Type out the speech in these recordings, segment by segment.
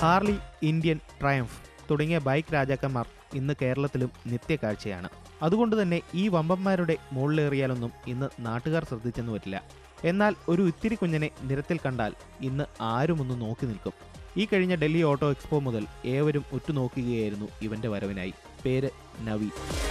Harley Indian Triumph തുടങ്ങിയ bike രാജാക്കന്മാർ ഇന്ന് കേരളത്തിലും നിത്യകാഴ്ചയാണ് അതുകൊണ്ട് തന്നെ ഈ വമ്പന്മാരുടെ മുകളിലേറിയാലൊന്നും ഇന്ന് നാട്ടുകാർ ശ്രദ്ധിച്ചെന്ന് വരില്ല എന്നാൽ ഒരു ഇത്തിരി കുഞ്ഞനെ നിരത്തിൽ കണ്ടാൽ ഇന്ന് ആരും ഒന്ന് നോക്കി നിൽക്കും ഈ കഴിഞ്ഞ ഡൽഹി ഓട്ടോ എക്സ്പോ മുതൽ ഏവരും ഉറ്റുനോക്കുകയായിരുന്നു ഇവന്റെ വരവിനായി പേര് നവി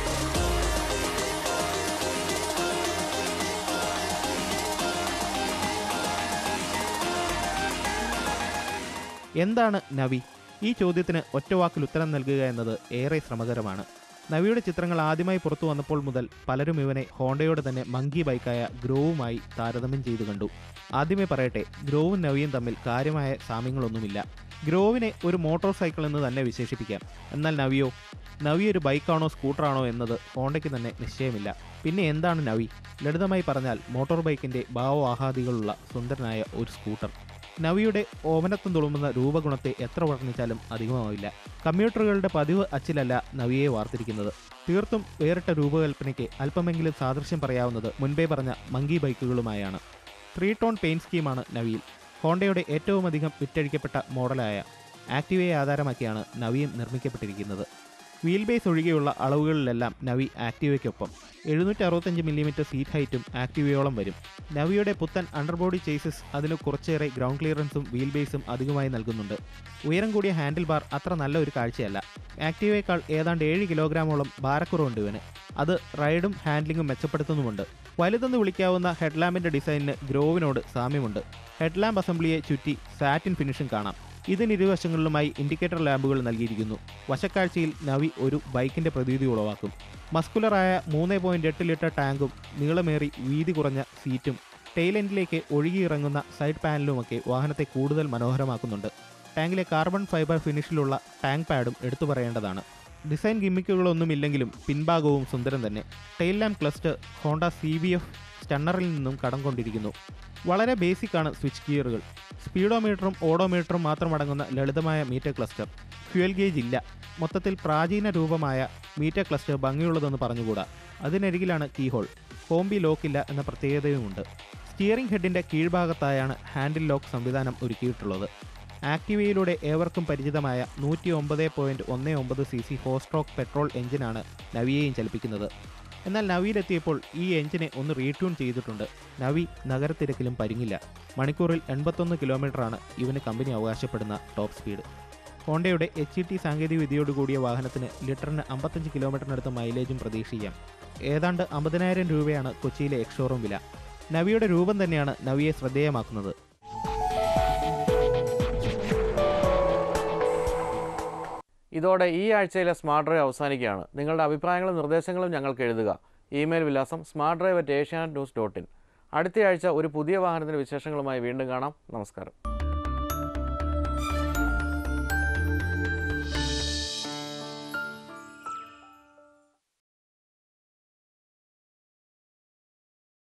എന്താണ് നവി ഈ ചോദ്യത്തിന് ഒറ്റവാക്കിൽ ഉത്തരം നൽകുക എന്നത് ഏറെ ശ്രമകരമാണ് നവിയുടെ ചിത്രങ്ങൾ ആദ്യമായി പുറത്തു വന്നപ്പോൾ മുതൽ പലരും ഇവനെ ഹോണ്ടയുടെ തന്നെ മങ്കി ബൈക്കായ ഗ്രോവുമായി താരതമ്യം ചെയ്തു കണ്ടു ആദ്യമേ പറയട്ടെ ഗ്രോവും നവിയും തമ്മിൽ കാര്യമായ സാമ്യങ്ങളൊന്നുമില്ല ഗ്രോവിനെ ഒരു മോട്ടോർ സൈക്കിൾ എന്ന് തന്നെ വിശേഷിപ്പിക്കാം എന്നാൽ നവിയോ നവി ഒരു ബൈക്കാണോ സ്കൂട്ടറാണോ എന്നത് ഹോണ്ടയ്ക്ക് തന്നെ നിശ്ചയമില്ല പിന്നെ എന്താണ് നവി ലളിതമായി പറഞ്ഞാൽ മോട്ടോർ ബൈക്കിന്റെ ഭാവആഹാദികളുള്ള സുന്ദരനായ ഒരു സ്കൂട്ടർ നവിയുടെ ഓമനത്വം തുളുമ്പുന്ന രൂപഗുണത്തെ എത്ര വർണ്ണിച്ചാലും അധികമാവില്ല കമ്പ്യൂട്ടറുകളുടെ പതിവ് അച്ചിലല്ല നവിയെ വാർത്തിരിക്കുന്നത് തീർത്തും വേറിട്ട രൂപകൽപ്പനയ്ക്ക് അല്പമെങ്കിലും സാദൃശ്യം പറയാവുന്നത് മുൻപേ പറഞ്ഞ മങ്കി ബൈക്കുകളുമായാണ് ത്രീ ടോൺ പെയിന്റ് സ്കീമാണ് നവിയിൽ ഹോണ്ടയുടെ ഏറ്റവും അധികം വിറ്റഴിക്കപ്പെട്ട മോഡലായ ആക്ടിവയെ ആധാരമാക്കിയാണ് നവിയും നിർമ്മിക്കപ്പെട്ടിരിക്കുന്നത് വീൽ ബേസ് ഒഴികെയുള്ള അളവുകളിലെല്ലാം നവി ആക്ടിവയ്ക്കൊപ്പം എഴുന്നൂറ്റി അറുപത്തഞ്ച് മില്ലിമീറ്റർ സീറ്റ് ഹൈറ്റും ആക്ടിവയോളം വരും നവിയുടെ പുത്തൻ അണ്ടർബോഡി ചേസസ് അതിന് കുറച്ചേറെ ഗ്രൗണ്ട് ക്ലിയറൻസും വീൽ ബേസും അധികമായി നൽകുന്നുണ്ട് ഉയരം കൂടിയ ഹാൻഡിൽ ബാർ അത്ര നല്ല ഒരു കാഴ്ചയല്ല ആക്ടിവയേക്കാൾ ഏതാണ്ട് ഏഴ് കിലോഗ്രാമോളം ഭാരക്കുറവുണ്ട് ഇവന് അത് റൈഡും ഹാൻഡ്ലിങ്ങും മെച്ചപ്പെടുത്തുന്നുമുണ്ട് വലുതെന്ന് വിളിക്കാവുന്ന ഹെഡ്ലാമ്പിന്റെ ഡിസൈനിന് ഗ്രോവിനോട് സാമ്യമുണ്ട് ഹെഡ്ലാമ്പ് അസംബ്ലിയെ ചുറ്റി സാറ്റിൻ ഫിനിഷും കാണാം ഇതിനിരുവശങ്ങളിലുമായി ഇൻഡിക്കേറ്റർ ലാമ്പുകൾ നൽകിയിരിക്കുന്നു വശക്കാഴ്ചയിൽ നവി ഒരു ബൈക്കിന്റെ പ്രതീതി ഉളവാക്കും മസ്കുലറായ മൂന്ന് പോയിന്റ് എട്ട് ലിറ്റർ ടാങ്കും നീളമേറി വീതി കുറഞ്ഞ സീറ്റും ടെയിലെൻഡിലേക്ക് ഒഴുകിയിറങ്ങുന്ന സൈഡ് പാനലുമൊക്കെ വാഹനത്തെ കൂടുതൽ മനോഹരമാക്കുന്നുണ്ട് ടാങ്കിലെ കാർബൺ ഫൈബർ ഫിനിഷിലുള്ള ടാങ്ക് പാഡും എടുത്തു പറയേണ്ടതാണ് ഡിസൈൻ ഗിമ്മിക്കുകളൊന്നുമില്ലെങ്കിലും പിൻഭാഗവും സുന്ദരം തന്നെ tail lamp cluster Honda C B F സ്റ്റണ്ണറിൽ നിന്നും കടം കൊണ്ടിരിക്കുന്നു വളരെ ബേസിക് ആണ് സ്വിച്ച് ഗിയറുകൾ സ്പീഡോമീറ്ററും ഓഡോമീറ്ററും മാത്രമടങ്ങുന്ന ലളിതമായ മീറ്റർ ക്ലസ്റ്റർ ഫ്യൂൽ ഗേജ് ഇല്ല മൊത്തത്തിൽ പ്രാചീന രൂപമായ മീറ്റർ ക്ലസ്റ്റർ ഭംഗിയുള്ളതെന്ന് പറഞ്ഞുകൂടാ അതിനരികിലാണ് കീഹോൾ കോംബി ലോക്കില്ല എന്ന പ്രത്യേകതയുമുണ്ട് സ്റ്റിയറിംഗ് ഹെഡിന്റെ കീഴ്ഭാഗത്തായാണ് ഹാൻഡിൽ ലോക്ക് സംവിധാനം ഒരുക്കിയിട്ടുള്ളത് ആക്ടിവയിലൂടെ ഏവർക്കും പരിചിതമായ നൂറ്റി ഒമ്പത് പോയിന്റ് ഒന്ന് ഒമ്പത് C C four stroke petrol എഞ്ചിനാണ് നവിയെയും ചലിപ്പിക്കുന്നത് എന്നാൽ നവിയിലെത്തിയപ്പോൾ ഈ എഞ്ചിനെ ഒന്ന് റീട്യൂൺ ചെയ്തിട്ടുണ്ട് നവി നഗരത്തിരക്കിലും പരിങ്ങില്ല മണിക്കൂറിൽ എൺപത്തൊന്ന് കിലോമീറ്ററാണ് ഇവന് കമ്പനി അവകാശപ്പെടുന്ന ടോപ്പ് സ്പീഡ് ഹോണ്ടയുടെ എച്ച് ഇ ടി സാങ്കേതിക വിദ്യയോടുകൂടിയ വാഹനത്തിന് ലിറ്ററിന് അമ്പത്തഞ്ച് കിലോമീറ്ററിനടുത്ത് മൈലേജും പ്രതീക്ഷിക്കാം ഏതാണ്ട് അമ്പതിനായിരം രൂപയാണ് കൊച്ചിയിലെ എക്സ്ഷോറൂം വില നവിയുടെ രൂപം തന്നെയാണ് നവിയെ ശ്രദ്ധേയമാക്കുന്നത് ഇതോടെ ഈ ആഴ്ചയിലെ സ്മാർട്ട് ഡ്രൈവ് അവസാനിക്കുകയാണ് നിങ്ങളുടെ അഭിപ്രായങ്ങളും നിർദ്ദേശങ്ങളും ഞങ്ങൾക്ക് എഴുതുക ഇമെയിൽ വിലാസം smart drive at Asianet news dot in അടുത്ത ആഴ്ച ഒരു പുതിയ വാഹനത്തിൻ്റെ വിശേഷങ്ങളുമായി വീണ്ടും കാണാം നമസ്കാരം